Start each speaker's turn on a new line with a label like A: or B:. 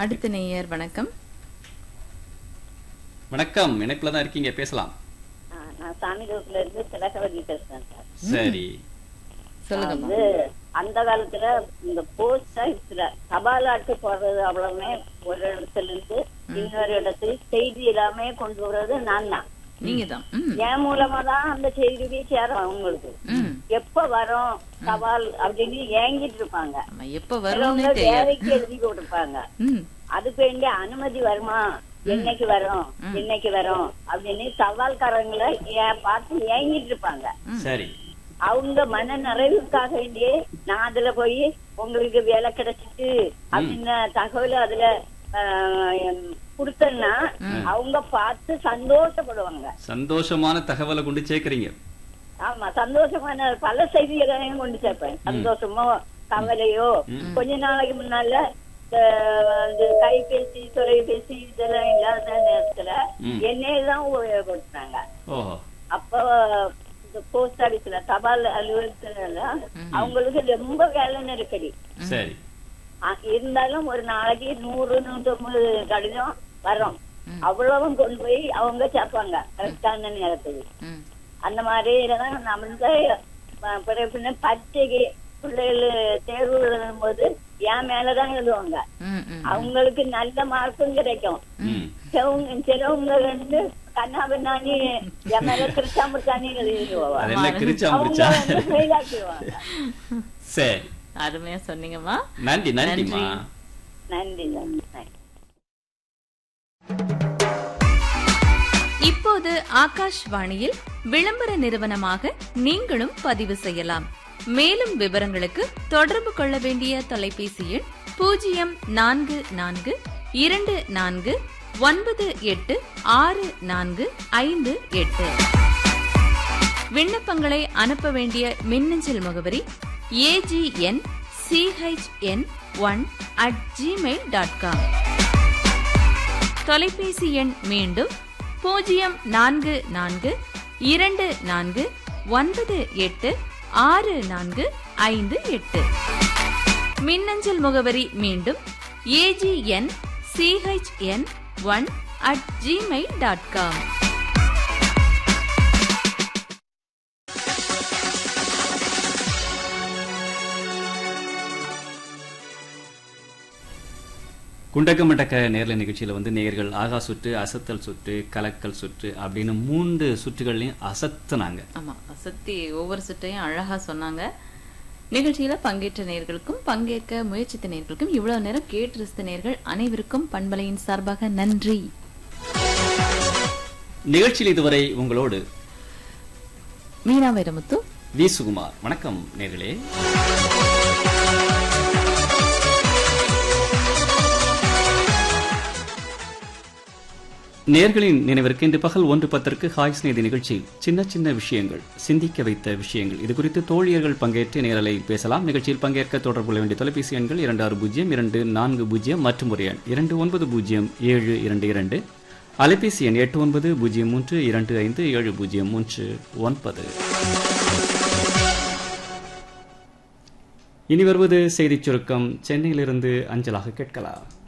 A: அடுத்த நேயர் வணக்கம்
B: வணக்கம் இணைப்புல தான் இருக்கீங்க பேசலாம்
C: ஆ, நான் சாமிதோப்புல இருந்து திலகவதி பேசுறேன் சார்
B: சரி
A: சொல்லுங்கம்மா
C: வந்து அந்த காலத்துல இந்த போஸ்ட் ஆஃபீஸ்ல தபால் அட்டை போடுறது அவ்வளவுமே ஒரு இடத்துல இருந்து இன்னொரு இடத்துக்கு செய்தி எல்லாமே கொண்டு வர்றது நான் தான்
A: நீங்க தான் ம்
C: என் மூலமா தான் அந்த செய்தி போய் சேரும் அவங்களுக்கு
A: ம்
C: எப்ப வரும் தபால் அப்படின்னு ஏங்கிட்டு இருப்பாங்க
A: ஆமா எப்ப வரும்னு
C: சிலவங்க
A: தெரியாது
C: வேலைக்கு எழுதி கொடுப்பாங்க
A: ம்
C: அதுக்கு வேண்டிய அனுமதி வருமா என்னைக்கு வரும் என்னைக்கு வரும் அப்படின்னு தபால்காரங்களை ஏ- பார்த்து ஏங்கிட்டு இருப்பாங்க
B: சரி
C: அவங்க மன நிறைவுக்காக வேண்டியே நான் அதுல போய் உங்களுக்கு வேலை கிடைச்சிட்டு அப்படின்னு தகவல் அதுல ஆஹ், கொடுத்தேன்னா அவங்க பார்த்து சந்தோஷப்படுவாங்க
B: சந்தோஷமான தகவலை கொண்டு சேர்க்கறீங்க
C: ஆமா சந்தோஷமான பல செய்திகளையும் கொண்டு சேர்ப்பேன் சந்தோஷமோ கவலையோ கொஞ்ச நாளைக்கு முன்னால ஆஹ், இந்த கைபேசி தொலைபேசி இதெல்லாம் இல்லாத நேரத்துல
B: ம்.
C: என்னையதான் உபயோகப்படுத்தினாங்க
B: ஓஹோ
C: அப்போ இந்த போஸ்ட் ஆபீஸ்ல தபால் அலுவலகத்துல அவங்களுக்கு ரொம்ப வேலை நெருக்கடி
B: சரி
C: ஆ, இருந்தாலும் ஒரு நாளைக்கு நூறு நூற்றம்பது கடிதம் வரும் அவ்வளவும் கொண்டு போய் அவங்க சேர்ப்பாங்க கரெக்டான நேரத்துக்கு
A: ம்
C: அந்த மாதிரி தான் நம்ம பிறகு பின்ன பரீட்சைக்கு பிள்ளைகள் தேர்வு எழுதும் போது என் மேலதான் எழுதுவாங்க
A: ம் ம்
C: அவங்களுக்கு நல்ல மார்க்கும் கிடைக்கும்
B: ம்
C: சிலவங்க சிலவங்க வந்து கண்ணா பின்னாணி என் மேல கிருச்சாமிருச்சானி எழுதிடுவாங்க
B: அது என்ன கிரிச்சா
C: அவங்க
B: முடிச்சா
C: வந்து fail ஆக்கிடுவாங்க
B: சரி
A: அருமையா சொன்னீங்கம்மா
B: நன்றி நன்றிம்மா
C: நன்றி நன்றி நன்றி
A: இப்போது ஆகாஷ்வாணியில் விளம்பர நிறுவனமாக நீங்களும் பதிவு செய்யலாம் மேலும் விவரங்களுக்கு தொடர்பு கொள்ள வேண்டிய தொலைபேசி எண் பூஜ்ஜியம் நான்கு நான்கு இரண்டு நான்கு ஒன்பது எட்டு ஆறு நான்கு ஐந்து எட்டு விண்ணப்பங்களை அனுப்ப வேண்டிய மின்னஞ்சல் முகவரி AGN CHN one at gmail dot com தொலைபேசி எண் மீண்டும் பூஜ்ஜியம் நான்கு நான்கு இரண்டு நான்கு ஒன்பது எட்டு ஆறு நான்கு ஐந்து எட்டு மின்னஞ்சல் முகவரி மீண்டும் AGN CHN one at gmail dot com
B: குண்டக்க மண்டக்க நேர்ல நிகழ்ச்சியில வந்து நேயர்கள் ஆகா சுற்று அசத்தல் சுற்று கலக்கல் சுற்று அப்படின்னு மூன்று சுற்றுகள்லையும் அசத்துனாங்க
A: ஆமா சக்தி ஒவ்வொரு சுற்றையும் அழகா சொன்னாங்க நிகழ்ச்சியில பங்கேற்ற நேர்களுக்கும் பங்கேற்க முயற்சித்த நேர்களுக்கும் இவ்வளவு நேரம் கேட்டு ரசித்த நேர்கள் அனைவருக்கும் பண்பலையின் சார்பாக நன்றி
B: நிகழ்ச்சியில் இதுவரை உங்களோடு
A: மீனா வைரமுத்து
B: வி சுகுமார் வணக்கம் நேர்களே நேர்களின் நினைவிற்கு இன்று பகல் ஒன்று பத்திற்கு ஹாய் ஸ்நேதி நிகழ்ச்சி சின்ன சின்ன விஷயங்கள் சிந்திக்க வைத்த விஷயங்கள் இது குறித்து தோழியர்கள் பங்கேற்று நேரலை பேசலாம் நிகழ்ச்சியில் பங்கேற்க தொடர்பு கொள்ள வேண்டிய தொலைபேசி எண்கள் இரண்டு ஆறு பூஜ்ஜியம் இரண்டு நான்கு பூஜ்ஜியம் மற்றும் ஒரு எண் இரண்டு ஒன்பது பூஜ்ஜியம் ஏழு இரண்டு இரண்டு அலைபேசி எண் எட்டு ஒன்பது பூஜ்ஜியம் மூன்று இரண்டு ஐந்து ஏழு பூஜ்ஜியம் மூன்று ஒன்பது இனி வருவது செய்திச் சுருக்கம் சென்னையிலிருந்து அஞ்சலாக கேட்கலாம்